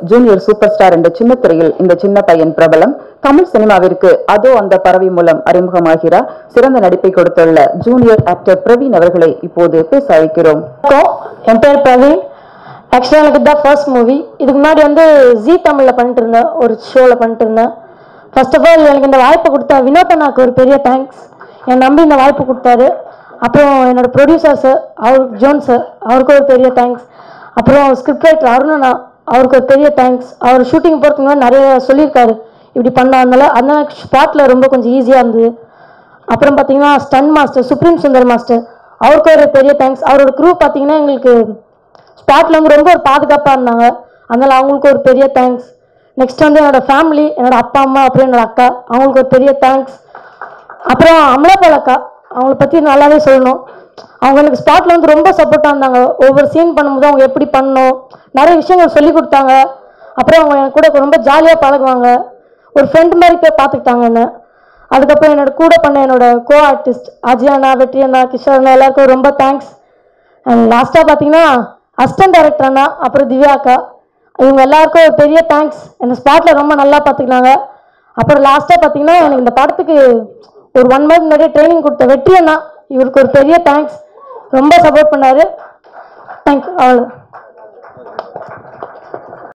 junior super star என்ற சின்ன திரையில் இந்த சின்ன பையன் பிரபலம் தமிழ் சினிமாவிற்கு அதோ அந்த பறவை மூலம் அறிமுகமாகிறார் சிறந்த நடிப்பை கொடுத்துள்ள ஜூனியர் ஆக்டர் பிரவீன் அவர்களை இப்போது பேச அழைக்கிறோம் வணக்கம் என் பேர் பிரவீன் ஆக்சுவலாக எனக்கு தான் ஃபர்ஸ்ட் மூவி இதுக்கு முன்னாடி வந்து ஜி தமிழில் பண்ணிட்டு இருந்தேன் ஒரு ஷோவில் பண்ணிட்டு இருந்தேன் ஃபர்ஸ்ட் ஆஃப் ஆல் எனக்கு இந்த வாய்ப்பு கொடுத்த வினோத் அண்ணாக்கு ஒரு பெரிய தேங்க்ஸ் என் நம்பி இந்த வாய்ப்பு கொடுத்தாரு அப்புறம் என்னோட ப்ரொடியூசர் சார் அவருக்கு ஜோன் சார் அவருக்கு ஒரு பெரிய தேங்க்ஸ் அப்புறம் ஸ்கிரிப்ட் ரைட்டர் அருணண்ணா அவருக்கு ஒரு பெரிய தேங்க்ஸ் அவர் ஷூட்டிங் போகிறதுக்கு முன்னாடி நிறைய சொல்லியிருக்காரு இப்படி பண்ண அதனால அதனால ஸ்பாட்டில் ரொம்ப கொஞ்சம் ஈஸியாக இருந்தது அப்புறம் பார்த்தீங்கன்னா stunt master supreme Sundar master அவருக்கு ஒரு பெரிய தேங்க்ஸ் அவரோட குரூ பார்த்தீங்கன்னா எங்களுக்கு ஸ்பாட்டில் வந்து ரொம்ப ஒரு பாதுகாப்பாக இருந்தாங்க அதனால அவங்களுக்கு ஒரு பெரிய தேங்க்ஸ் நெக்ஸ்ட் வந்து என்னோட ஃபேமிலி என்னோட அப்பா அம்மா அப்புறம் என்னோட அக்கா அவங்களுக்கு ஒரு பெரிய தேங்க்ஸ் அப்புறம் அமலாபால் அக்கா அவங்கள பற்றி நல்லாவே சொல்லணும் அவங்க எனக்கு ஸ்பாட்டில் வந்து ரொம்ப சப்போர்ட்டாக இருந்தாங்க ஒவ்வொரு சீன் பண்ணும்போது அவங்க எப்படி பண்ணணும் நிறைய விஷயங்கள் சொல்லி கொடுத்தாங்க அப்புறம் அவங்க என் கூட ரொம்ப ஜாலியாக பழகுவாங்க ஒரு ஃப்ரெண்ட் மாதிரி போய் பார்த்துக்கிட்டாங்க என்ன அதுக்கப்புறம் என்னோட கூட பண்ண என்னோட கோ ஆர்டிஸ்ட் அஜய் அண்ணா வெற்றி அண்ணா கிஷோர் அண்ணா எல்லாருக்கும் ரொம்ப தேங்க்ஸ் அண்ட் லாஸ்ட்டாக பார்த்தீங்கன்னா அசிஸ்டன்ட் டைரக்டர் அண்ணா அப்புறம் திவ்யா அக்கா இவங்க எல்லாருக்கும் ஒரு பெரிய தேங்க்ஸ் என்னை ஸ்பாட்டில் ரொம்ப நல்லா பார்த்துக்கினாங்க அப்புறம் லாஸ்ட்டாக பார்த்தீங்கன்னா எனக்கு இந்த படத்துக்கு ஒரு ஒன் மந்த் முன்னாடியே ட்ரைனிங் கொடுத்த வெற்றி அண்ணா இவருக்கு ஒரு பெரிய தேங்க்ஸ் ரொம்ப சப்போர்ட் பண்ணாரு தேங்க்யூ அவ்வளோ